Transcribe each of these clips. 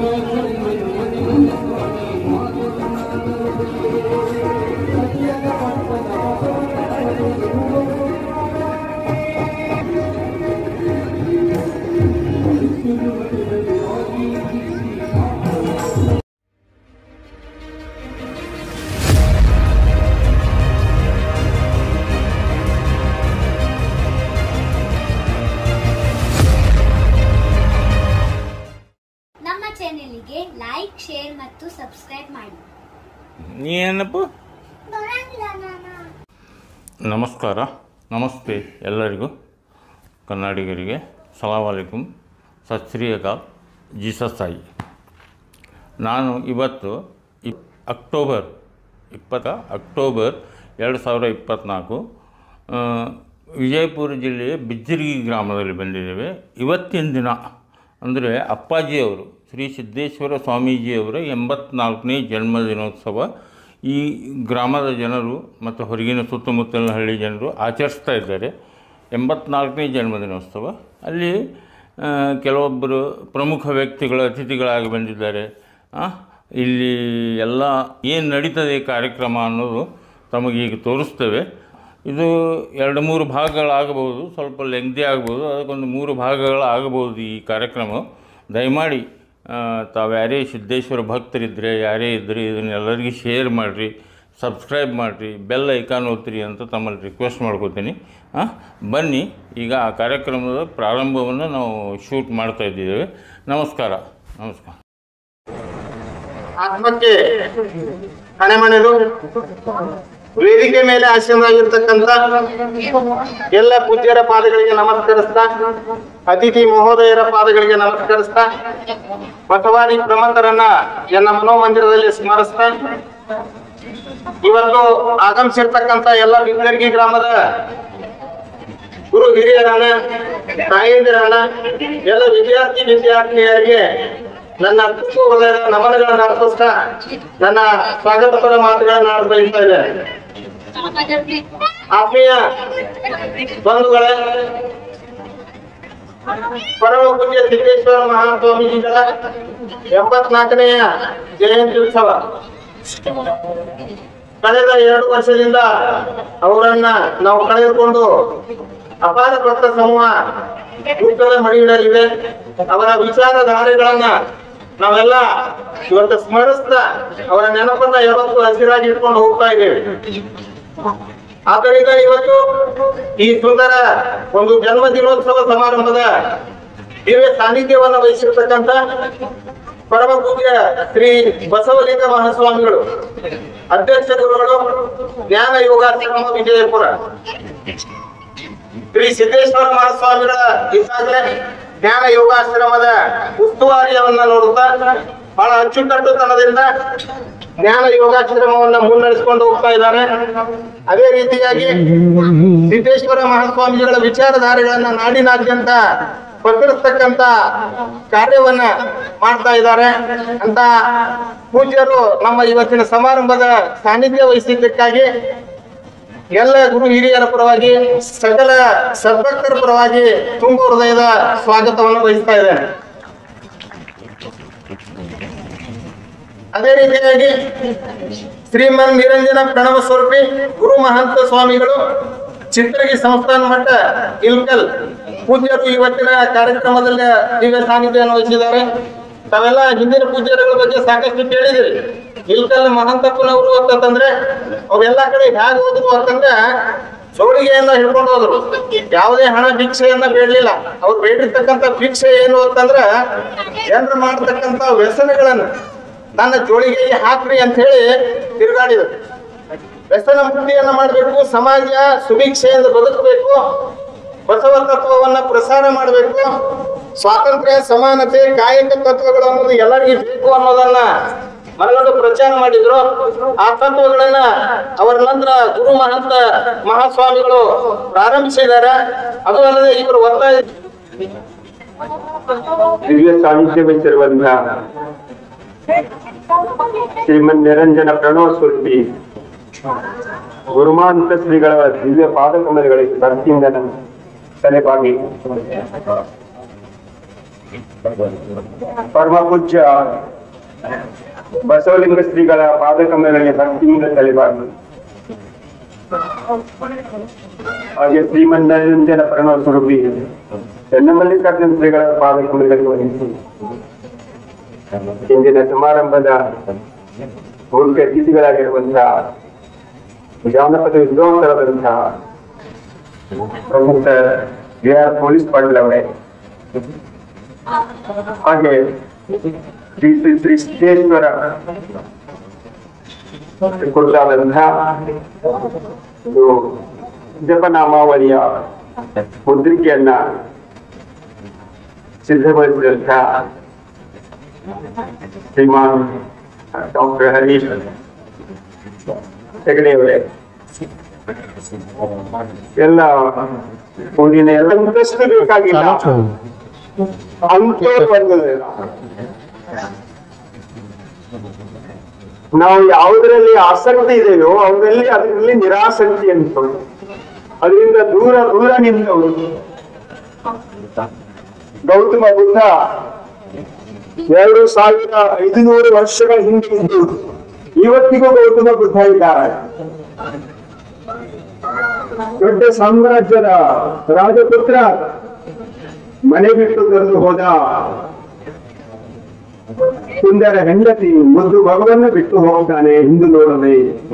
ನಮ್ಮ ಚಾನೆಲ್ಗೆ like share ಮತ್ತು ಸಬ್ಸ್ಕ್ರೈಬ್ ಮಾಡಿ ನೀ ಏನಪ್ಪ ನಮಸ್ಕಾರ ನಮಸ್ತೆ ಎಲ್ಲರಿಗೂ ಕನ್ನಡಿಗರಿಗೆ ಸಲಾಮ್ ಅಲೈಕುಮ್ ಸತ್ ಶ್ರೀ ಅಕಾಲ್ ಜೀಸಸ್ ಸಾಯಿ ನಾನು ಇವತ್ತು ಇಪ್ ಅಕ್ಟೋಬರ್ ಇಪ್ಪತ್ತ ಅಕ್ಟೋಬರ್ ಎರಡು ಸಾವಿರ ಇಪ್ಪತ್ತ್ನಾಲ್ಕು ಆ, ವಿಜಯಪುರ ಜಿಲ್ಲೆಯ ಬಿಜ್ಜರ್ಗಿ ಗ್ರಾಮದಲ್ಲಿ ಬಂದಿದ್ದೇವೆ ಇವತ್ತಿನ ದಿನ ಅಂದರೆ ಅಪ್ಪಾಜಿಯವರು ಶ್ರೀ ಸಿದ್ದೇಶ್ವರ ಸ್ವಾಮೀಜಿಯವರ ಎಂಬತ್ನಾಲ್ಕನೇ ಜನ್ಮದಿನೋತ್ಸವ ಈ ಗ್ರಾಮದ ಜನರು ಮತ್ತು ಹೊರಗಿನ ಸುತ್ತಮುತ್ತಲಿನ ಹಳ್ಳಿ ಜನರು ಆಚರಿಸ್ತಾ ಇದ್ದಾರೆ ಎಂಬತ್ನಾಲ್ಕನೇ ಜನ್ಮದಿನೋತ್ಸವ ಅಲ್ಲಿ ಆ, ಕೆಲವೊಬ್ಬರು ಪ್ರಮುಖ ವ್ಯಕ್ತಿಗಳು ಅತಿಥಿಗಳಾಗಿ ಬಂದಿದ್ದಾರೆ ಆ, ಇಲ್ಲಿ ಎಲ್ಲ ಏನು ನಡೀತದೆ ಈ ಕಾರ್ಯಕ್ರಮ ಅನ್ನೋದು ತಮಗೀಗ ತೋರಿಸ್ತೇವೆ ಇದು ಎರಡು ಮೂರು ಭಾಗಗಳಾಗಬಹುದು ಸ್ವಲ್ಪ ಲೆಂಗ್ದಿ ಆಗ್ಬೋದು ಅದಕ್ಕೊಂದು ಮೂರು ಭಾಗಗಳಾಗಬಹುದು ಈ ಕಾರ್ಯಕ್ರಮ ದಯಮಾಡಿ ಆ, ತಾವು ಯಾರೇ ಸಿದ್ದೇಶ್ವರ ಭಕ್ತರಿದ್ದರೆ ಯಾರೇ ಇದ್ದರೆ ಇದನ್ನೆಲ್ಲರಿಗೂ ಶೇರ್ ಮಾಡಿರಿ ಸಬ್ಸ್ಕ್ರೈಬ್ ಮಾಡಿರಿ ಬೆಲ್ ಐಕಾನ್ ಒತ್ತಿರಿ ಅಂತ ತಮ್ಮಲ್ಲಿ ರಿಕ್ವೆಸ್ಟ್ ಮಾಡ್ಕೋತೀನಿ ಆ, ಬನ್ನಿ ಈಗ ಆ ಕಾರ್ಯಕ್ರಮದ ಪ್ರಾರಂಭವನ್ನು ನಾವು ಶೂಟ್ ಮಾಡ್ತಾ ಇದ್ದೇವೆ ನಮಸ್ಕಾರ ನಮಸ್ಕಾರ ಆತ್ಮಕ್ಕೆ ಹಣೆಮಣೆದು ವೇದಿಕೆ ಮೇಲೆ ಆಸೀನರಾಗಿರ್ತಕ್ಕಂಥ ಎಲ್ಲ ಪೂಜ್ಯರ ಪಾದಗಳಿಗೆ ನಮಸ್ಕರಿಸ್ತಾ ಅತಿಥಿ ಮಹೋದಯರ ಪಾದಗಳಿಗೆ ನಮಸ್ಕರಿಸ್ತಾ ಬಸವಾದಿ ಪ್ರಮಂತರನ್ನ ಎನ್ನ ಮನೋಮಂದಿರದಲ್ಲಿ ಸ್ಮರಿಸ್ತಾ ಇವತ್ತು ಆಗಮಿಸಿರ್ತಕ್ಕಂಥ ಎಲ್ಲ ಬಿಂದರ್ಗಿ ಗ್ರಾಮದ ಗುರು ಹಿರಿಯರನ್ನ ತಾಯಂದಿರನ್ನ ಎಲ್ಲ ವಿದ್ಯಾರ್ಥಿ ವಿದ್ಯಾರ್ಥಿನಿಯರಿಗೆ ನನ್ನ ತುಸು ಹೃದಯದ ನಮನಗಳನ್ನು ಅರ್ಪಿಸ್ತಾ ನನ್ನ ಸ್ವಾಗತಪರ ಮಾತುಗಳನ್ನು ಆಡ ಬಯಸ್ತಾ ಇದ್ದೇನೆ ಆತ್ಮೀಯ ಬಂಧುಗಳೇ ಪರಮ ಪೂಜ್ಯ ಸಿದ್ದೇಶ್ವರ ಮಹಾಸ್ವಾಮೀಜಿಗಳ ಎಂಬತ್ನಾಲ್ಕನೆಯ ಜಯಂತಿ ಉತ್ಸವ ಕಳೆದ ಎರಡು ವರ್ಷದಿಂದ ಅವರನ್ನ ನಾವು ಕಳೆದುಕೊಂಡು ಅಪಾರ ಭಕ್ತ ಸಮೂಹ ದುಃಖದ ಮಡಿಯಿಡಲಿದೆ ಅವರ ವಿಚಾರಧಾರೆಗಳನ್ನ ನಾವೆಲ್ಲ ಇವತ್ತು ಸ್ಮರಿಸ್ತಾ ಅವರ ನೆನಪನ್ನ ಯಾವತ್ತು ಹಸಿರಾಗಿ ಇಟ್ಕೊಂಡು ಹೋಗ್ತಾ ಇದ್ದೇವೆ ಆದ್ದರಿಂದ ಇವತ್ತು ಈ ಸುಂದರ ಒಂದು ಜನ್ಮ ದಿನೋತ್ಸವ ಸಮಾರಂಭದ ದಿವ್ಯ ಸಾನ್ನಿಧ್ಯವನ್ನ ವಹಿಸಿರ್ತಕ್ಕಂಥ ಪರಮ ಪೂಜ್ಯ ಶ್ರೀ ಬಸವಲಿಂಗ ಮಹಾಸ್ವಾಮಿಗಳು ಅಧ್ಯಕ್ಷ ಗುರುಗಳು ಜ್ಞಾನ ಯೋಗಾಶ್ರಮ ವಿಜಯಪುರ ಶ್ರೀ ಸಿದ್ದೇಶ್ವರ ಮಹಾಸ್ವಾಮಿಗಳ ಈಗಾಗಲೇ ಜ್ಞಾನ ಯೋಗಾಶ್ರಮದ ಉಸ್ತುವಾರಿಯವನ್ನ ನೋಡುತ್ತಾ ಬಹಳ ಅಚ್ಚುಕಟ್ಟುತನದಿಂದ ಜ್ಞಾನ ಯೋಗಾಶ್ರಮವನ್ನ ಮುನ್ನಡೆಸಿಕೊಂಡು ಹೋಗ್ತಾ ಇದ್ದಾರೆ ಅದೇ ರೀತಿಯಾಗಿ ಸಿದ್ದೇಶ್ವರ ಮಹಾಸ್ವಾಮಿಗಳ ವಿಚಾರಧಾರೆಗಳನ್ನ ನಾಡಿನಾದ್ಯಂತ ಪಸರಿಸ್ತಕ್ಕಂತ ಕಾರ್ಯವನ್ನ ಮಾಡ್ತಾ ಇದ್ದಾರೆ ಅಂತ ಪೂಜ್ಯರು ನಮ್ಮ ಇವತ್ತಿನ ಸಮಾರಂಭದ ಸಾನ್ನಿಧ್ಯ ವಹಿಸಿದ್ದಕ್ಕಾಗಿ ಎಲ್ಲ ಗುರು ಹಿರಿಯರ ಪರವಾಗಿ ಸಕಲ ಸದ್ಭಕ್ತರ ಪರವಾಗಿ ತುಂಬ ಹೃದಯದ ಸ್ವಾಗತವನ್ನು ವಹಿಸ್ತಾ ಇದ್ದೇನೆ ಅದೇ ರೀತಿಯಾಗಿ ಶ್ರೀಮನ್ ನಿರಂಜನ ಪ್ರಣವ ಸ್ವರೂಪಿ ಗುರು ಮಹಂತ ಸ್ವಾಮಿಗಳು ಚಿತ್ರಗಿ ಸಂಸ್ಥಾನ ಮಟ್ಟ ಇಲ್ಕಲ್ ಪೂಜ್ಯರು ಇವತ್ತಿನ ಕಾರ್ಯಕ್ರಮದಲ್ಲಿ ದಿವ್ಯ ಸಾನ್ನಿಧ್ಯವನ್ನು ವಹಿಸಿದ್ದಾರೆ ತಾವೆಲ್ಲ ಹಿಂದಿನ ಪೂಜ್ಯರುಗಳ ಬಗ್ಗೆ ಸಾಕಷ್ಟು ಕೇಳಿದಿರಿ ಇಲ್ಕಲ್ ಮಹಂತಪ್ಪನವರು ಅಂತಂದ್ರೆ ಅವೆಲ್ಲ ಕಡೆ ಹ್ಯಾಗ ಹೋದ್ರು ಅಂತಂದ್ರೆ ಚೌಳಿಗೆಯನ್ನ ಹಿಡ್ಕೊಂಡು ಹೋದ್ರು ಯಾವುದೇ ಹಣ ಭಿಕ್ಷೆಯನ್ನ ಬೇಡಲಿಲ್ಲ ಅವ್ರು ಬೇಡಿರ್ತಕ್ಕಂಥ ಭಿಕ್ಷೆ ಏನು ಅಂತಂದ್ರ ಜನರು ಮಾಡ್ತಕ್ಕಂಥ ವ್ಯಸನಗಳನ್ನ ನನ್ನ ಜೋಳಿಗೆಗೆ ಹಾಕ್ರಿ ಅಂತ ಹೇಳಿ ತಿರುಗಾಡಿದ್ರು ವ್ಯಸನ ಮುಕ್ತಿಯನ್ನ ಮಾಡಬೇಕು ಸಮಾಜ ಸುಭಿಕ್ಷೆಯಿಂದ ಬದುಕಬೇಕು ಬಸವ ತತ್ವವನ್ನ ಪ್ರಸಾರ ಮಾಡಬೇಕು ಸ್ವಾತಂತ್ರ್ಯ ಸಮಾನತೆ ಕಾಯಕ ತತ್ವಗಳು ಅನ್ನೋದು ಎಲ್ಲರಿಗೂ ಬೇಕು ಅನ್ನೋದನ್ನ ಮನಗಂಡು ಪ್ರಚಾರ ಮಾಡಿದ್ರು ಆ ತತ್ವಗಳನ್ನ ಅವರ ನಂತರ ಗುರು ಮಹಂತ ಮಹಾಸ್ವಾಮಿಗಳು ಪ್ರಾರಂಭಿಸಿದ್ದಾರೆ ಅದು ಅಲ್ಲದೆ ಇವರು ಒತ್ತಾಯ ದಿವ್ಯ ಸಾಹಿತ್ಯ ವಹಿಸಿರುವಂತಹ ಶ್ರೀಮನ್ ನಿರಂಜನ ಪ್ರಣವ ಸ್ವರೂಪಿ ಗುರುಮಾಂತ ಶ್ರೀಗಳ ದಿವ್ಯ ಪಾದಕಮಲಗಳಿಗೆ ಭಕ್ತಿಯಿಂದ ನಾನು ತಲೆಬಾಗಿ ಪರಮ ಪೂಜ್ಯ ಬಸವಲಿಂಗ ಶ್ರೀಗಳ ಪಾದಕಮಲಗಳಿಗೆ ಭಕ್ತಿಯಿಂದ ತಲೆಬಾರದು ಹಾಗೆ ಶ್ರೀಮನ್ನಾರಾಯಣ ಪ್ರಣವ ಸ್ವರೂಪಿ ಚನ್ನಮಲ್ಲಿಕಾರ್ಜುನ ಶ್ರೀಗಳ ಪಾದಕಮಲಗಳಿಗೆ ವಹಿಸಿ ಇಂದಿನ ಸಮಾರಂಭದ ಮುಖ್ಯ ಅತಿಥಿಗಳಾಗಿರುವಂತಹ ಜಾನಪದ ವಿದ್ವಾಂಸರಾದಂತಹ ಪ್ರಮುಖ ವಿ ಆರ್ ಪೊಲೀಸ್ ಪಾಟೀಲ್ ಅವರೇ ಹಾಗೆ ಶ್ರೀ ಶ್ರೀ ಶ್ರೀ ಸಿದ್ದೇಶ್ವರ ಕುರಿತಾದಂತಹ ಇದು ಜಪನಾಮಾವಳಿಯ ಮುದ್ರಿಕೆಯನ್ನ ಸಿದ್ಧಪಡಿಸಿದಂತಹ ಶ್ರೀಮಾನ್ ಡಾಕ್ಟರ್ ಹರೀಶ್ ಹೆಗಡೆಯವರೇ ಎಲ್ಲ ಊರಿನ ಎಲ್ಲ ಮುಖಸ್ಥರು ಬೇಕಾಗಿಲ್ಲ ಅಂತವ್ರು ಬಂದಿಲ್ಲ ನಾವು ಯಾವುದರಲ್ಲಿ ಆಸಕ್ತಿ ಇದೆಯೋ ಅವರಲ್ಲಿ ಅದರಲ್ಲಿ ನಿರಾಸಕ್ತಿ ಅಂತ ಅದರಿಂದ ದೂರ ದೂರ ನಿಂತವರು ಗೌತಮ ಬುದ್ಧ ಎರಡು ಸಾವಿರ ಐದುನೂರು ವರ್ಷಗಳ ಹಿಂದೆ ಇದ್ದು ಇವತ್ತಿಗೂ ಗೌತಮ ಬುದ್ಧ ಇದ್ದಾರೆ ದೊಡ್ಡ ಸಾಮ್ರಾಜ್ಯದ ರಾಜಪುತ್ರ ಮನೆ ಬಿಟ್ಟು ತಂದು ಹೋದ ಸುಂದರ ಹೆಂಡತಿ ಮುದ್ದು ಮಗುವನ್ನು ಬಿಟ್ಟು ಹೋಗ್ತಾನೆ ಹಿಂದು ನೋಡದೆ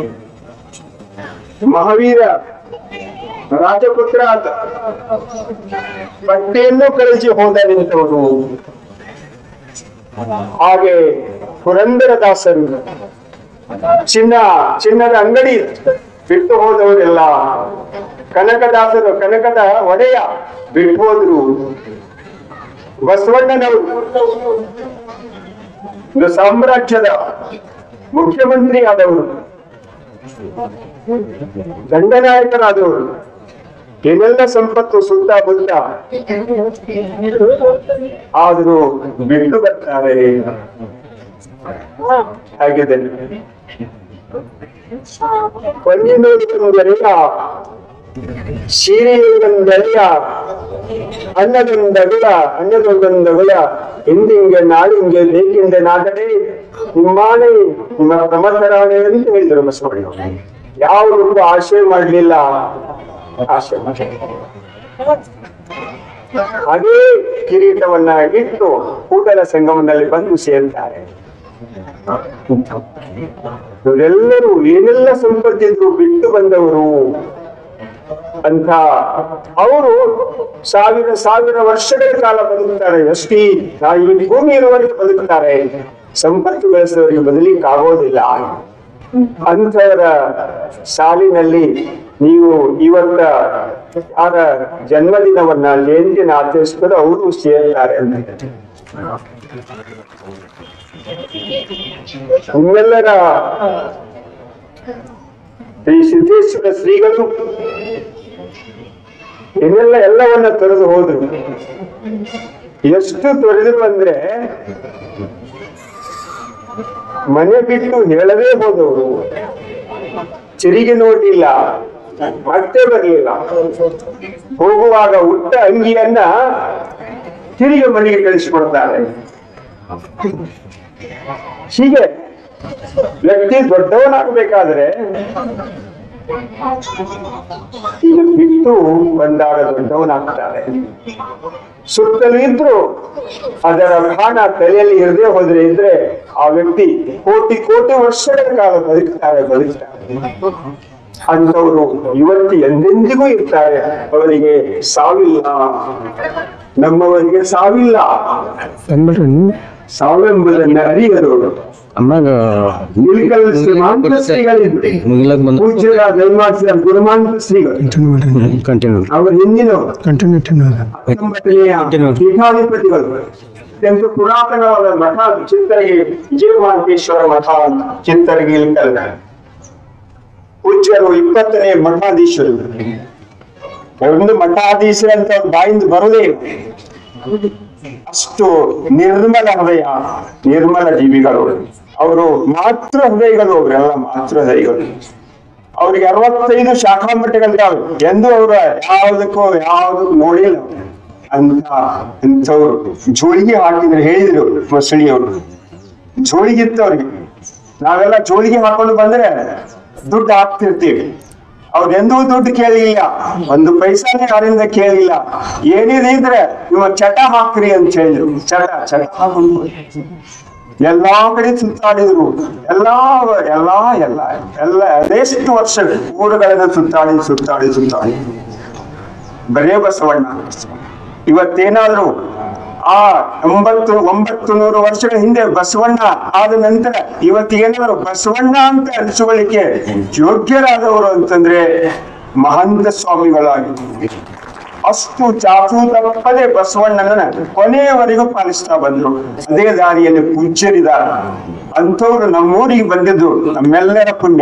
ಮಹಾವೀರ ರಾಜಪುತ್ರ ಆತ ಬಟ್ಟೆಯನ್ನು ಕಳಿಸಿ ಹೋದ ನಿಂತವರು ಹಾಗೆ ಪುರಂದರದಾಸರು ಚಿನ್ನ ಚಿನ್ನದ ಅಂಗಡಿ ಬಿಟ್ಟು ಹೋದವರೆಲ್ಲ ಕನಕದಾಸರು ಕನಕದ ಒಡೆಯ ಬಿಟ್ಟು ಹೋದ್ರು ಬಸವಣ್ಣನವರು ಒಂದು ಸಾಮ್ರಾಜ್ಯದ ಮುಖ್ಯಮಂತ್ರಿ ಆದವರು ದಂಡನಾಯಕರಾದವರು ಏನೆಲ್ಲ ಸಂಪತ್ತು ಸುತ್ತ ಬುದ್ಧ ಆದರೂ ಬಿಟ್ಟು ಬರ್ತಾರೆ ಹಾಗಿದೆ ಪನ್ನಿನೂರಿಗೆರೆಯ ಸೀರೆಯೊಂದೆಳೆಯ ಅನ್ನದೊಂದಗುಳ ಅನ್ನದೊಂದೊಂದಗುಳ ಹಿಂದಿಂಗೆ ನಾಳಿಂಗೆ ಬೇಕೆಂದೆ ನಾಡಡೆ ನಿಮ್ಮಾಣೆ ನಿಮ್ಮ ಪ್ರಮಥರಾಣೆ ಅಂತ ಹೇಳಿದರು ಬಸವಣ್ಣ ಯಾವುದಕ್ಕೂ ಆಶೆ ಮಾಡಲಿಲ್ಲ ಆಶೆ ಮಾಡ್ಲಿಲ್ಲ. ಅದೇ ಕಿರೀಟವನ್ನ ಇಟ್ಟು ಕೂಟಲ ಸಂಗಮದಲ್ಲಿ ಬಂದು ಸೇರ್ತಾರೆ ಇವರೆಲ್ಲರೂ ಏನೆಲ್ಲ ಸಂಪತ್ತಿದ್ರು ಬಿಟ್ಟು ಬಂದವರು ಅಂತ ಅವರು ಸಾವಿರ ಸಾವಿರ ವರ್ಷಗಳ ಕಾಲ ಬದುಕ್ತಾರೆ ಅಷ್ಟೇ ನಾವು ಈ ಭೂಮಿ ಇರುವವರೆಗೆ ಬದುಕ್ತಾರೆ ಸಂಪತ್ತು ಬೆಳೆಸಿದವರಿಗೆ ಬದಲಿಕ್ಕೆ ಆಗೋದಿಲ್ಲ ಅಂಥವರ ಸಾಲಿನಲ್ಲಿ ನೀವು ಇವತ್ತ ಯಾರ ಜನ್ಮದಿನವನ್ನ ಜಯಂತಿನ ಆಚರಿಸಿದ್ರೆ ಅವರು ಸೇರ್ತಾರೆ ಅಂತ ನಿಮ್ಮೆಲ್ಲರ ಶ್ರೀ ಸಿದ್ದೇಶ್ವರ ಶ್ರೀಗಳು ಏನೆಲ್ಲ ಎಲ್ಲವನ್ನ ತೊರೆದು ಹೋದ್ರು ಎಷ್ಟು ತೊರೆದ್ರು ಅಂದ್ರೆ ಮನೆ ಬಿಟ್ಟು ಹೇಳದೇ ಹೋದವರು ಚಿರಿಗೆ ನೋಡಿಲ್ಲ ಮತ್ತೆ ಬರಲಿಲ್ಲ ಹೋಗುವಾಗ ಉಟ್ಟ ಅಂಗಿಯನ್ನ ತಿರುಗಿ ಮನೆಗೆ ಕಳಿಸಿಕೊಡ್ತಾರೆ ಹೀಗೆ ವ್ಯಕ್ತಿ ದೊಡ್ಡವನಾಗಬೇಕಾದ್ರೆ ಈಗ ಬಿಟ್ಟು ಬಂದಾಗ ದೊಡ್ಡವನಾಗ್ತಾರೆ ಸುತ್ತಲೂ ಇದ್ರು ಅದರ ಭಾನ ತಲೆಯಲ್ಲಿ ಇರದೇ ಹೋದ್ರೆ ಇದ್ರೆ ಆ ವ್ಯಕ್ತಿ ಕೋಟಿ ಕೋಟಿ ವರ್ಷಗಳ ಕಾಲ ಬದುಕ್ತಾರೆ ಬದುಕ್ತಾರೆ ಅಂತವರು ಇವತ್ತು ಎಂದೆಂದಿಗೂ ಇರ್ತಾರೆ ಅವರಿಗೆ ಸಾವಿಲ್ಲ ನಮ್ಮವರಿಗೆ ಸಾವಿಲ್ಲ ಸಾವೆಂಬುದನ್ನ ಅರಿಯದವರು ಆಮ್ಯಾಗ ನಿಲ್ಕಲ್ ಶ್ರೀಮಾಂತ ಶ್ರೀಗಳಿದ್ರು ಮುಗಿಲಕ್ ಬಂದ ಪೂಜ್ಯರ ದೈವಾಸಿರ ಗುರುಮಾಂತ ಶ್ರೀಗಳು ಕಂಟಿನ್ಯೂ ಅವರ ಹಿಂದಿನವರು ಹತ್ತೊಂಬತ್ತನೆಯ ಪೀಠಾಧಿಪತಿಗಳು ಅತ್ಯಂತ ಪುರಾತನವಾದ ಮಠ ಚಿತ್ತರಿಗೆ ಜೀವಮಾಂತೇಶ್ವರ ಮಠ ಅಂತ ಚಿತ್ತರಿಗೆ ಇಲ್ಕಲ್ ಪೂಜ್ಯರು ಇಪ್ಪತ್ತನೇ ಮಠಾಧೀಶರು ಒಂದು ಮಠಾಧೀಶರು ಅಂತ ಅವ್ರ ಬಾಯಿಂದ ಬರೋದೇ ಇಲ್ಲ. ಅಷ್ಟು ನಿರ್ಮಲ ಹೃದಯ ನಿರ್ಮಲ ಜೀವಿಗಳು ಅವರು ಮಾತೃ ಹೃದಯಗಳು ಅವರೆಲ್ಲ ಮಾತೃ ಹೃದಯಗಳು ಅವ್ರಿಗೆ ಅರವತ್ತೈದು ಶಾಖಾ ಮಠಗಳಿದ್ದಾವೆ ಎಂದು ಅವರ ಯಾವುದಕ್ಕೂ ಯಾವುದಕ್ಕೂ ನೋಡಿಲ್ಲ ಅಂತ ಇಂಥವ್ರು ಜೋಳಿಗೆ ಹಾಕಿದ್ರೆ ಹೇಳಿದ್ರು ಮೊಸಳಿಯವರು ಜೋಳಿಗೆ ಇತ್ತು ಅವ್ರಿಗೆ ನಾವೆಲ್ಲ ಜೋಳಿಗೆ ಹಾಕೊಂಡು ಬಂದ್ರೆ ದುಡ್ಡು ಹಾಕ್ತಿರ್ತೀವಿ ಅವ್ರೆಂದೂ ದುಡ್ಡು ಕೇಳಿಲ್ಲ ಒಂದು ಪೈಸಾನೇ ಯಾರಿಂದ ಕೇಳಿಲ್ಲ ಏನಿದೆ ಇದ್ರೆ ಇವ ಚಟ ಹಾಕ್ರಿ ಅಂತ ಹೇಳಿದ್ರು ಚಟ ಚಟ ಹಾಕೊಂಡು ಎಲ್ಲಾ ಕಡೆ ಸುತ್ತಾಡಿದ್ರು ಎಲ್ಲಾ ಎಲ್ಲಾ ಎಲ್ಲ ಎಲ್ಲ ಅದೆಷ್ಟು ವರ್ಷ ಊರುಗಳನ್ನ ಸುತ್ತಾಡಿ ಸುತ್ತಾಡಿ ಸುತ್ತಾಡಿ ಬರೇ ಬಸವಣ್ಣ ಇವತ್ತೇನಾದ್ರು ಆ ಒಂಬತ್ತು ಒಂಬತ್ತು ನೂರು ವರ್ಷಗಳ ಹಿಂದೆ ಬಸವಣ್ಣ ಆದ ನಂತರ ಇವತ್ತೇನಾದ್ರು ಬಸವಣ್ಣ ಅಂತ ಅನಿಸುವಳಿಕೆ ಯೋಗ್ಯರಾದವರು ಅಂತಂದ್ರೆ ಮಹಂತ ಸ್ವಾಮಿಗಳಾಗಿದ್ದಾರೆ ಅಷ್ಟು ಚಾಚು ತಪ್ಪದೆ ಬಸವಣ್ಣನ ಕೊನೆಯವರೆಗೂ ಪಾಲಿಸ್ತಾ ಬಂದ್ರು ಅದೇ ದಾರಿಯಲ್ಲಿ ಪೂಜ್ಯರಿದ್ದಾರೆ ಅಂಥವ್ರು ನಮ್ಮೂರಿಗೆ ಬಂದಿದ್ದು ನಮ್ಮೆಲ್ಲರ ಪುಣ್ಯ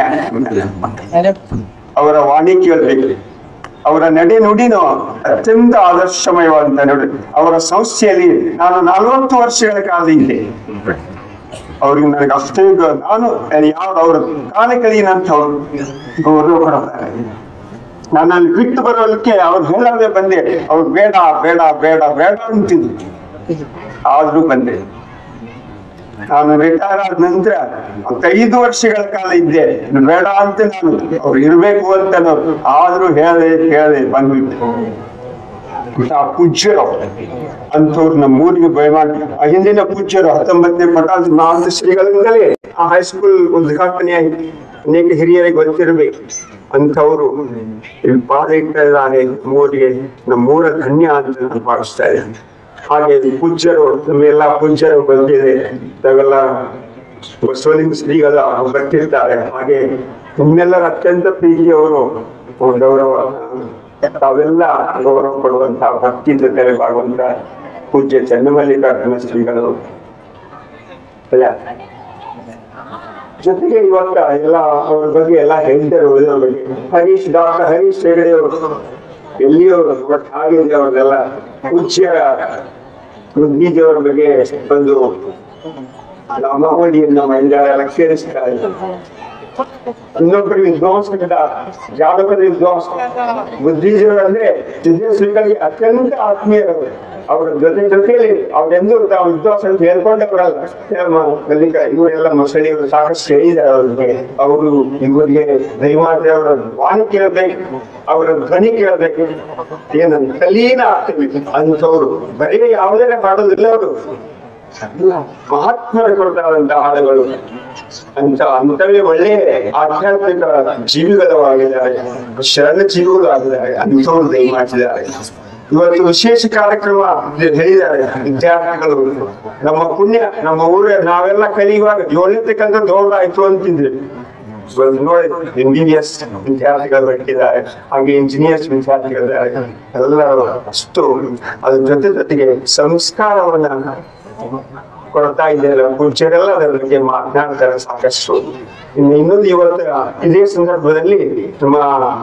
ಅವರ ವಾಣಿ ಕೇಳ್ಬೇಕು ಅವರ ನಡೆ ನುಡಿನು ಅತ್ಯಂತ ಆದರ್ಶಮಯವಾದಂತ ನಡೆ ಅವರ ಸಂಸ್ಥೆಯಲ್ಲಿ ನಾನು ನಲವತ್ತು ವರ್ಷಗಳ ಕಾಲ ಇದ್ದೆ ಅವ್ರಿಗೆ ನನಗೆ ಅಷ್ಟೇ ಗ- ನಾನು ಯಾರು ಅವ್ರ ಕಾಲ ಕಲಿಯನಂತವ್ರು ಅವರು ಕೊಡ್ತಾರೆ ನಾನು ಅಲ್ಲಿ ಬಿಟ್ಟು ಬರೋದಕ್ಕೆ ಅವ್ರು ಹೇಳದೆ ಬಂದೆ ಅವ್ರು ಬೇಡ ಬೇಡ ಬೇಡ ಬೇಡ ಅಂತಿದ್ರು ಆದ್ರೂ ಬಂದೆ ನಾನು ರಿಟೈರ್ ಆದ ನಂತರ ಒಂದು ಐದು ವರ್ಷಗಳ ಕಾಲ ಇದ್ದೆ ಬೇಡ ಅಂತ ನಾನು ಅವ್ರು ಇರ್ಬೇಕು ಅಂತ ನಾನು ಆದ್ರೂ ಹೇಳದೆ ಕೇಳದೆ ಬಂದ್ಬಿಟ್ಟೆ ಆ ಪೂಜ್ಯರು ಅಂಥವ್ರು ನಮ್ಮ ಊರಿಗೆ ಬಯಮಾಡಿ ಆ ಹಿಂದಿನ ಪೂಜ್ಯರು ಹತ್ತೊಂಬತ್ತನೇ ಮಠದ ಮಹಾಂತ ಶ್ರೀಗಳಿಂದಲೇ ಆ ಹೈಸ್ಕೂಲ್ ಉದ್ಘಾಟನೆ ಆಗಿ ಅನೇಕ ಹಿರಿಯರಿಗೆ ಗೊತ್ತಿರಬೇಕು ಅಂಥವ್ರು ಇಲ್ಲಿ ಪಾದ ಇಟ್ಟಿದ್ದಾರೆ ಊರಿಗೆ ನಮ್ಮೂರ ಧನ್ಯ ಅಂತ ನಾನು ಭಾವಿಸ್ತಾ ಇದ್ದೇನೆ ಹಾಗೆ ಪೂಜ್ಯರು ನಮ್ಮೆಲ್ಲ ಪೂಜ್ಯರು ಬಂದಿದೆ ತಾವೆಲ್ಲ ಬಸವಲಿಂಗ ಶ್ರೀಗಳ ಬರ್ತಿರ್ತಾರೆ ಹಾಗೆ ನಿಮ್ಮೆಲ್ಲರ ಅತ್ಯಂತ ಪ್ರೀತಿಯವರು ಗೌರವ ತಾವೆಲ್ಲ ಗೌರವ ಕೊಡುವಂತಹ ಭಕ್ತಿಯಿಂದ ತೆರೆಬಾಗುವಂತ ಪೂಜ್ಯ ಚನ್ನಮಲ್ಲಿಕಾರ್ಜುನ ಶ್ರೀಗಳು ಅಲ್ಲ ಜೊತೆಗೆ ಇವತ್ತ ಎಲ್ಲ ಅವ್ರ ಬಗ್ಗೆ ಎಲ್ಲ ಹೇಳ್ತಾರೆ ಉಳಿದವ್ರ ಬಗ್ಗೆ ಹರೀಶ್ ಡಾಕ್ಟರ್ ಹರೀಶ್ ಹೆಗಡೆ ಅವರು ಎಲ್ಲಿಯವರು ಬಟ್ ಹಾಗಿದೆ ಅವ್ರನ್ನೆಲ್ಲ ಪೂಜ್ಯ ಬುದ್ಧಿದೇವರ ಬಗ್ಗೆ ಒಂದು ನಮ್ಮ ಹೋಳಿಯನ್ನು ಮಹಿಳೆಯರೆಲ್ಲ ಸೇರಿಸ್ತಾರೆ ಇನ್ನೊಬ್ಬರು ವಿದ್ವಾಂಸ ಜಾತಕದ ವಿದ್ವಾಂಸ ಬುದ್ಧಿಜೀವರು ಅಂದ್ರೆ ಶ್ರೀಗಳಿಗೆ ಅತ್ಯಂತ ಆತ್ಮೀಯರವರು ಅವರ ಜೊತೆ ಜೊತೆಯಲ್ಲಿ ಅವರೆಂದೂ ತಾವು ವಿದ್ವಾಂಸ ಅಂತ ಹೇಳ್ಕೊಂಡವರಲ್ಲ ನಮ್ಮ ಕಲಿಕ ಇವರೆಲ್ಲ ಮೊಸಳಿಯವರು ಸಾಕಷ್ಟು ಹೇಳಿದ್ದಾರೆ ಅವ್ರಿಗೆ ಅವರು ಇವರಿಗೆ ದಯಮಾಡಿ ಅವರ ವಾಣಿ ಕೇಳಬೇಕು ಅವರ ಧ್ವನಿ ಕೇಳಬೇಕು ಏನಂತ ಕಲೀನ ಆಗ್ತದೆ ಅಂಥವ್ರು ಬರೀ ಯಾವುದೇ ಮಾಡೋದಿಲ್ಲ ಅವರು ಮಹಾತ್ಮರು ಕೊಡ್ತಾರಂತ ಹಾಡುಗಳು ಅಂತ ಅಂತವೇ ಒಳ್ಳೆ ಆಧ್ಯಾತ್ಮಿಕ ಜೀವಿಗಳು ಆಗಿದ್ದಾರೆ ಶರಣ ಜೀವಿಗಳು ಆಗಿದ್ದಾರೆ ಅಂಥವ್ರು ದಯಮಾಡಿದ್ದಾರೆ ಇವತ್ತು ವಿಶೇಷ ಕಾರ್ಯಕ್ರಮ ಹೇಳಿದ್ದಾರೆ ವಿದ್ಯಾರ್ಥಿಗಳು ನಮ್ಮ ಪುಣ್ಯ ನಮ್ಮ ಊರ ನಾವೆಲ್ಲ ಕಲಿಯುವಾಗ ಏಳನೇ ಕಂತ ದೊಡ್ಡಾಯ್ತು ಅಂತಿದ್ವಿ ಇವತ್ತು ನೋಡಿ ಎಂ ಬಿ ಬಿ ಎಸ್ ವಿದ್ಯಾರ್ಥಿಗಳು ಬರ್ತಿದ್ದಾರೆ ಹಾಗೆ ಇಂಜಿನಿಯರ್ಸ್ ವಿದ್ಯಾರ್ಥಿಗಳಿದ್ದಾರೆ ಎಲ್ಲರೂ ಅಷ್ಟು ಅದ್ರ ಜೊತೆ ಜೊತೆಗೆ ಸಂಸ್ಕಾರವನ್ನ ಕೊಡ್ತಾ ಇದ್ದಾರೆ ಪೂಜ್ಯರೆಲ್ಲ ಅದರ ಬಗ್ಗೆ ಮಾತನಾಡ್ತಾರೆ ಸಾಕಷ್ಟು ಇನ್ನು ಇನ್ನೊಂದು ಇವತ್ತು ಇದೇ ಸಂದರ್ಭದಲ್ಲಿ ನಮ್ಮ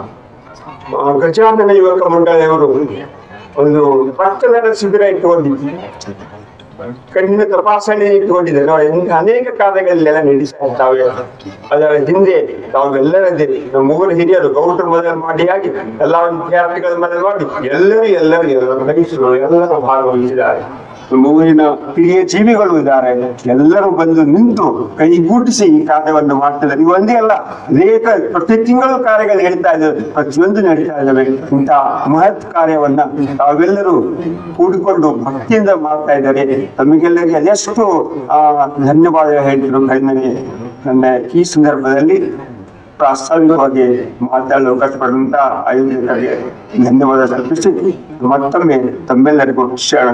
ಆ, ಗಜಾನನ ಯುವಕ ಮಂಡಳಿಯವರು ಒಂದು ರಕ್ತದಾನ ಶಿಬಿರ ಇಟ್ಕೊಂಡಿದ್ವಿ ಕಣ್ಣಿನ ತಪಾಸಣೆ ಇಟ್ಕೊಂಡಿದ್ದಾರೆ ನಾವು ಎಂತ ಅನೇಕ ಕಾರ್ಯಗಳೆಲ್ಲ ನಡೆಸ್ತಾ ಇದ್ದಾವೆ ಅದರ ಹಿಂದೆ ತಾವೆಲ್ಲರದೇ ನಮ್ಮ ಊರ ಹಿರಿಯರು ಗೌಡ್ರ ಮೊದಲು ಮಾಡಿ ಆಗಿ ಎಲ್ಲಾ ವಿದ್ಯಾರ್ಥಿಗಳ ಮೊದಲು ಮಾಡಿ ಎಲ್ಲರೂ ಎಲ್ಲರೂ ಎಲ್ಲರೂ ರೈತರು ಎಲ್ಲರೂ ಭಾಗವಹಿಸಿದ್ದಾರೆ ನಮ್ಮ ಊರಿನ ಹಿರಿಯ ಜೀವಿಗಳು ಇದ್ದಾರೆ ಎಲ್ಲರೂ ಬಂದು ನಿಂತು ಕೈಗೂಡಿಸಿ ಈ ಕಾರ್ಯವನ್ನು ಮಾಡ್ತಿದ್ದಾರೆ ನೀವು ಒಂದೇ ಅಲ್ಲ ಅನೇಕ ಪ್ರತಿ ತಿಂಗಳು ಕಾರ್ಯಗಳು ನಡೀತಾ ಇದ್ದಾವೆ ಪ್ರತಿಯೊಂದು ನಡೀತಾ ಇದ್ದಾವೆ ಇಂಥ ಮಹತ್ ಕಾರ್ಯವನ್ನ ತಾವೆಲ್ಲರೂ ಕೂಡಿಕೊಂಡು ಭಕ್ತಿಯಿಂದ ಮಾಡ್ತಾ ಇದ್ದಾರೆ ತಮಗೆಲ್ಲರಿಗೆ ಅದೆಷ್ಟು ಆ ಧನ್ಯವಾದ ಹೇಳಿದ್ರು ಕಣ್ಣನೆ ನನ್ನ ಈ ಸಂದರ್ಭದಲ್ಲಿ ಪ್ರಾಸ್ತಾವಿಕವಾಗಿ ಮಾತಾಡಲು ಕಷ್ಟಪಡುವಂತ ಆಯೋಜಕರಿಗೆ ಧನ್ಯವಾದ ಸಲ್ಲಿಸಿ ಮತ್ತೊಮ್ಮೆ ತಮ್ಮೆಲ್ಲರಿಗೂ ಶರಣ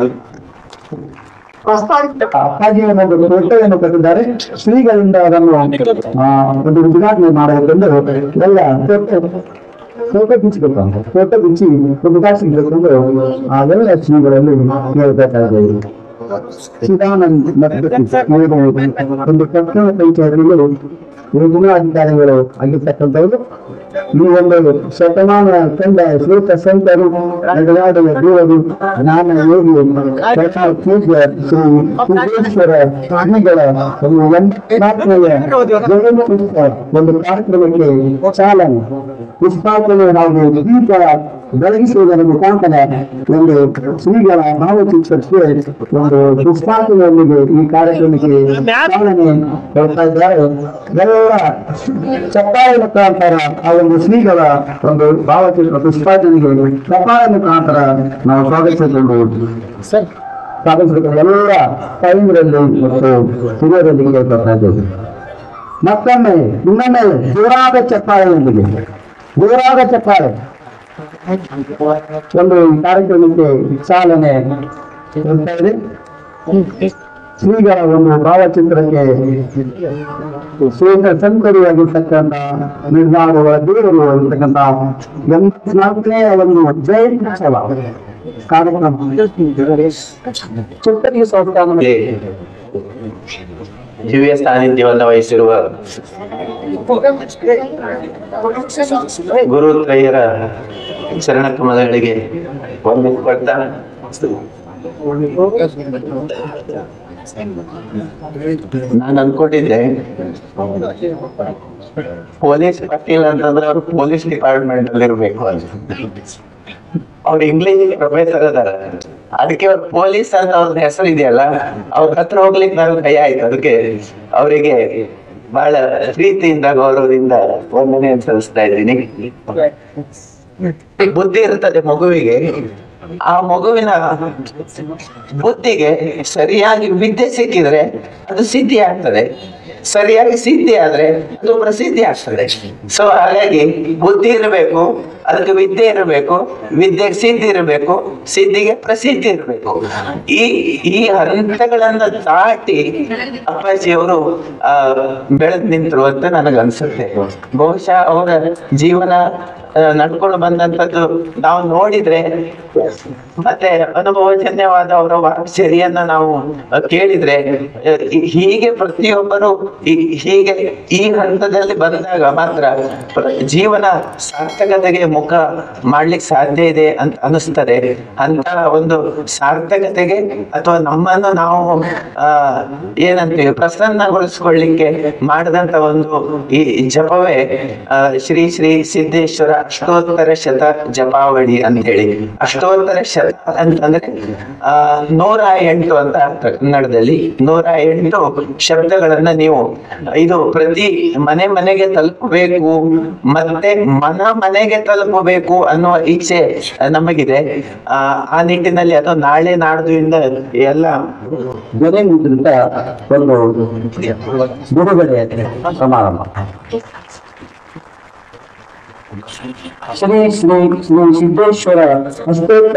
ಹಾಗೆ ಒಂದು ಫೋಟೋವನ್ನು ಕಟ್ಟಿದ್ದಾರೆ ಶ್ರೀಗಳಿಂದ ಅದನ್ನು ಆ, ಒಂದು ಉದ್ಘಾಟನೆ ಮಾಡಬೇಕೆಂದು ಎಲ್ಲ ಫೋಟೋ ಫೋಟೋ ಬಿಚ್ಚಬೇಕು ಫೋಟೋ ಬಿಚ್ಚಿ ಉದ್ಘಾಟನೆ ಆ ಎಲ್ಲ ಶ್ರೀಗಳಲ್ಲಿ ಕೇಳಬೇಕಾಗಿದೆ ಚಿದಾನಂದ್ ಮತ್ತು ಒಂದು ಕಟ್ಟಡ ಪಂಚಾಯತ್ನಲ್ಲಿ ಯೋಜನಾ ಅಧಿಕಾರಿಗಳು ಆಗಿರ್ತಕ್ಕಂಥವ್ರು ಈ ಒಂದು ಶತಮಾನ ಕಂಡ ಶ್ರೇಷ್ಠ ಸಂತರು ನಡೆದಾಡುವ ದೇವರು ಜ್ಞಾನ ಯೋಗಿ ಕಥಾ ಪೂಜ್ಯ ಶ್ರೀ ಸಿದ್ದೇಶ್ವರ ಸ್ವಾಮಿಗಳ ಒಂದು ಎಂಬತ್ನಾಲ್ಕನೆಯ ಜಗನ್ಮಾತ ಒಂದು ಕಾರ್ಯಕ್ರಮಕ್ಕೆ ಚಾಲನೆ ಪುಷ್ಪಾರ್ಚನೆ ನಾವು ದೀಪ ಬೆಳಗಿಸುವುದರ ಮುಖಾಂತರ ಒಂದು ಶ್ರೀಗಳ ಭಾವಚಿತ್ರಕ್ಕೆ ಒಂದು ಪುಷ್ಪಾರ್ಚನೆಯೊಂದಿಗೆ ಈ ಕಾರ್ಯಕ್ರಮಕ್ಕೆ ಚಾಲನೆ ಕೊಡ್ತಾ ಇದ್ದಾರೆ ಎಲ್ಲ ಚಪ್ಪಾಳೆ ಮುಖಾಂತರ ಆ ಒಂದು ಶ್ರೀಗಳ ಒಂದು ಭಾವಚಿತ್ರ ಪುಷ್ಪಾರ್ಚನೆಗೆ ಚಪ್ಪಾಳೆ ಮುಖಾಂತರ ನಾವು ಸ್ವಾಗತಿಸಿಕೊಂಡು ಸ್ವಾಗತಿಸಿಕೊಂಡು ಎಲ್ಲ ಟೈಮ್ಗಳಲ್ಲಿ ಮತ್ತು ಹಿರಿಯರಲ್ಲಿ ಕೇಳ್ಕೊಳ್ತಾ ಇದ್ದೇವೆ ಮತ್ತೊಮ್ಮೆ ಇನ್ನೊಮ್ಮೆ ಜೋರಾದ ಚಪ್ಪಾಳೆಯೊಂದಿಗೆ ಜೋರಾದ ಚಪ್ಪಾಳೆ ಒಂದು ಕಾರ್ಯಕ್ರಮಕ್ಕೆ ಚಾಲನೆ ಕೊಡ್ತಾ ಇದೆ ಶ್ರೀಗಳ ಒಂದು ಭಾವಚಿತ್ರಕ್ಕೆ ಶ್ರೇಷ್ಠ ಸಂತರಿಯಾಗಿರ್ತಕ್ಕಂಥ ನಿರ್ಧಾರಗಳ ದೇವರು ಆಗಿರ್ತಕ್ಕಂಥ ಎಂಬತ್ನಾಲ್ಕನೇ ಒಂದು ಜಯಂತ್ಯುತ್ಸವ ಕಾರ್ಯಕ್ರಮ ಚಿತ್ತರಿಗೆ ಸಂಸ್ಥಾನ ದಿವ್ಯ ಸಾನ್ನಿಧ್ಯವನ್ನ ವಹಿಸಿರುವ ಗುರುತ್ರಯರ ಚರಣ ಕಮಲಗಳಿಗೆ ವಂದಿಸಿಕೊಳ್ತಾ ನಾನು ಅನ್ಕೊಂಡಿದ್ದೆ ಪೊಲೀಸ್ ಪಾಟೀಲ್ ಅಂತಂದ್ರೆ ಅವ್ರು ಪೊಲೀಸ್ ಡಿಪಾರ್ಟ್ಮೆಂಟ್ ಅಲ್ಲಿ ಇರ್ಬೇಕು ಅಂತ ಅವ್ರು ಇಂಗ್ಲಿಷ್ ಪ್ರೊಫೆಸರ್ ಅದಾರ ಅದಕ್ಕೆ ಅವ್ರು ಪೊಲೀಸ್ ಅಂತ ಅವ್ರ ಹೆಸರು ಇದೆಯಲ್ಲ ಅವ್ರ ಹತ್ರ ಹೋಗ್ಲಿಕ್ಕೆ ನಾನು ಕೈ ಆಯ್ತು ಅದಕ್ಕೆ ಅವರಿಗೆ ಬಹಳ ಪ್ರೀತಿಯಿಂದ ಗೌರವದಿಂದ ವಂದನೆ ಸಲ್ಲಿಸ್ತಾ ಇದ್ದೀನಿ ಬುದ್ಧಿ ಇರ್ತದೆ ಮಗುವಿಗೆ ಆ ಮಗುವಿನ ಬುದ್ಧಿಗೆ ಸರಿಯಾಗಿ ವಿದ್ಯೆ ಸಿಕ್ಕಿದ್ರೆ ಅದು ಸಿದ್ಧಿ ಆಗ್ತದೆ ಸರಿಯಾಗಿ ಸಿದ್ಧಿ ಆದ್ರೆ ಅದು ಪ್ರಸಿದ್ಧಿ ಆಗ್ತದೆ ಸೊ ಹಾಗಾಗಿ ಬುದ್ಧಿ ಇರಬೇಕು ಅದಕ್ಕೆ ವಿದ್ಯೆ ಇರಬೇಕು ವಿದ್ಯೆಗೆ ಸಿದ್ಧಿ ಇರಬೇಕು ಸಿದ್ಧಿಗೆ ಪ್ರಸಿದ್ಧಿ ಇರಬೇಕು ಈ ಈ ಹಂತಗಳನ್ನ ದಾಟಿ ಅಪ್ಪಾಜಿಯವರು ಆ ಬೆಳೆದ್ ನಿಂತರು ಅಂತ ನನಗೆ ಅನ್ಸುತ್ತೆ ಬಹುಶಃ ಅವರ ಜೀವನ ಆ, ನಡ್ಕೊಂಡು ಬಂದಂತದ್ದು ನಾವು ನೋಡಿದ್ರೆ ಮತ್ತೆ ಅನುಭವಜನ್ಯವಾದ ಅವರ ವಾಕ್ಚರ್ಯನ್ನ ನಾವು ಆ, ಕೇಳಿದ್ರೆ ಆ, ಈ- ಹೀಗೆ ಪ್ರತಿಯೊಬ್ಬರು ಈ- ಹೀಗೆ ಈ ಹಂತದಲ್ಲಿ ಬಂದಾಗ ಮಾತ್ರ ಪ್ರ- ಜೀವನ ಸಾರ್ಥಕತೆಗೆ ಮುಖ ಮಾಡ್ಲಿಕ್ಕೆ ಸಾಧ್ಯ ಇದೆ ಅಂತ ಅನಿಸ್ತದೆ ಅಂತ ಒಂದು ಸಾರ್ಥಕತೆಗೆ ಅಥವಾ ನಮ್ಮನ್ನು ನಾವು ಆ ಏನಂತೀವಿ ಪ್ರಸನ್ನಗೊಳಿಸ್ಕೊಳ್ಳಿಕ್ಕೆ ಮಾಡಿದಂತ ಒಂದು ಈ ಜಪವೇ ಆ, ಶ್ರೀ ಶ್ರೀ ಸಿದ್ದೇಶ್ವರ ಅಷ್ಟೋತ್ತರ ಶತ ಜಪಾವಳಿ ಅಂತ ಹೇಳಿ ಅಷ್ಟೋತ್ತರ ಶತ ಅಂತಂದ್ರೆ ಆ ನೂರ ಎಂಟು ಅಂತ ಅರ್ಥ ಕನ್ನಡದಲ್ಲಿ ನೂರ ಎಂಟು ಶಬ್ದಗಳನ್ನ ನೀವು ಇದು ಪ್ರತಿ ಮನೆ ಮನೆಗೆ ತಲುಪಬೇಕು ಮತ್ತೆ ಮನ ಮನೆಗೆ ತಲುಪಬೇಕು ಅನ್ನುವ ಇಚ್ಛೆ ನಮಗಿದೆ ಆ ಆ ನಿಟ್ಟಿನಲ್ಲಿ ಅಥವಾ ನಾಳೆ ನಾಡ್ದುವಿಂದ ಎಲ್ಲ ಜೊತೆ ನಿಂತಿದ್ದ ಒಂದು ಬಿಡುಗಡೆ ಸಮಾರಂಭ ಶ್ರೀ ಶ್ರೀ ಶ್ರೀ ಸಿದ್ದೇಶ್ವರ ಅಷ್ಟೋತ್ತರ